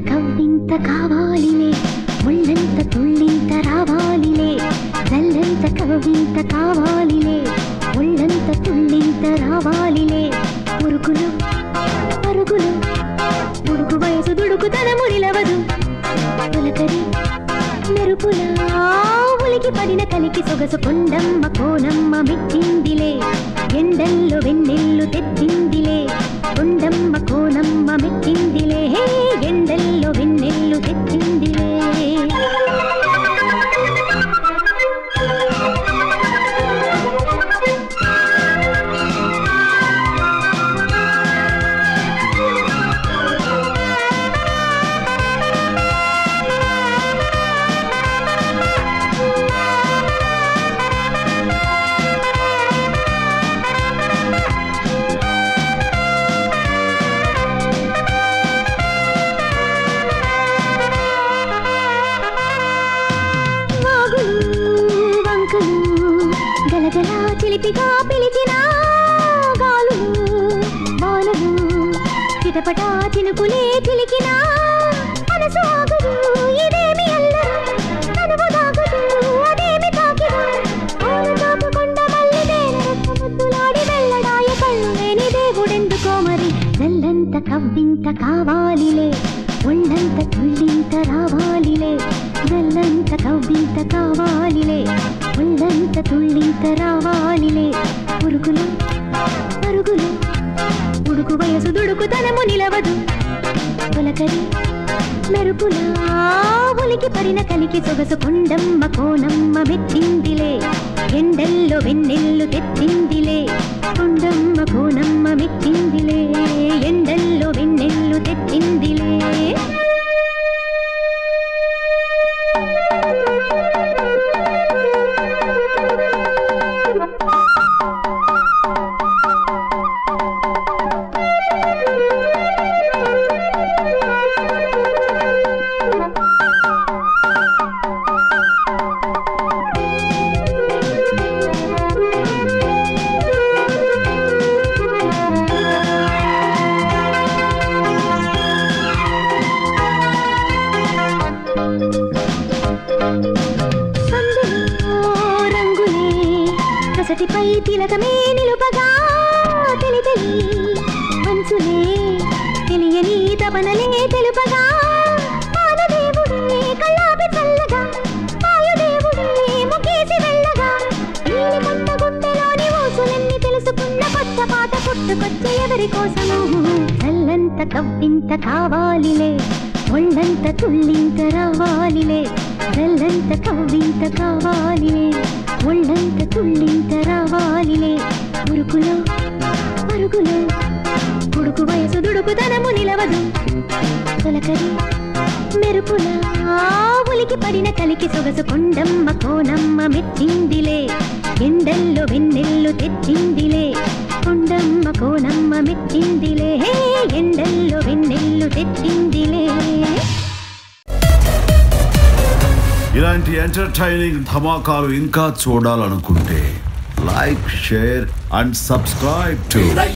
కవ్వింత కావాలిలే ఒళ్ళంత తుళ్ళింత రావాలిలే జల్లంత కవ్వింత కావాలిలే ఒళ్ళంత తుళ్ళింత రావాలిలే ఉరుకులు పరుగులు ఉడుకు వయసు దుడుకుతనము నిలవదు పులకరి మెరుపులా ఉలికి పడిన కలికి సొగసు కొండమ్మ కోనమ్మ మెచ్చిందిలే ఎండల్లో వెన్నెల్లు తెచ్చిందిలే కొండమ్మ కోనమ్మ మెచ్చిందిలే హే, ఎండల్లో వెన్నెల్లు తెచ్చిందిలే వాగులు వంకలు గలగల చిలిపిగా పిలిచిన గాలులు వానలు చిటపట చినుకులే చిలికిన మనసు ఆగదు ఇదేమి అల్లరు తనువు దాగదు అదేమి తాకిదు ఆన తాకకుండా మళ్ళీ నేల ముద్దులాడి వెళ్ళడాయ కళ్ళు లేని దేవుడెందుకో మరి జల్లంత కవ్వింత కావాలిలే ఒళ్ళంత తుళ్ళింత రావాలిలే జల్లంత కవ్వింత కావాలిలే ఒళ్ళంత తుళ్ళింత రావాలిలే పురుగులు పరుగులు ఉడుకు వయసు దుడుకుతనము నిలవదు పులకరి మెరుపులా ఉలికి పడిన కలికి సొగసు కొండమ్మ కోనమ్మ మెచ్చిందిలే ఎండల్లో వెన్నెల్లు తెచ్చిందిలే కొండమ్మ కోనమ్మ మెచ్చిందిలే ఎండల్లో వెన్నెల్లు తెచ్చిందిలే సందులో రంగులే కసటిపై తిలకమే నిలుపగా తెలి తెలి మనసులే తెలియని తపనలే తెలుపగా పాదదేవుడే కళ్ళాపి చల్లగా వాయుదేవుడే ముఖేసి వెళ్ళగా నీలి కొండ గుండెలోని ఊసులన్నీ తెలుసుకున్న కొత్త పాట పుట్టుకొచ్చే ఎవరి కోసము చల్లంత కవ్వింత కావాలిలే ఒళ్ళంత తుళ్ళింత రావాలిలే చల్లంత కవ్వింత కావాలిలే ఒళ్ళంత తుళ్ళింత రావాలిలే ఉరుకులో పరుగులో ఉడుకు వయసు దుడుకుతనము నిలవదు తొలకరి మెరుపులా ఉలికి పడిన కలికి సొగసు కొండమ్మ కోనమ్మ మెచ్చిందిలే ఎండల్లో వెన్నెల్లు తెచ్చిందిలే కొండమ్మ కోనమ్మ మెచ్చిందిలే హే, ఎండల్లో వెన్నెల్లు తెచ్చిందిలే ఇలాంటి ఎంటర్టైనింగ్ ధమాకాలు ఇంకా చూడాలనుకుంటే like share and subscribe to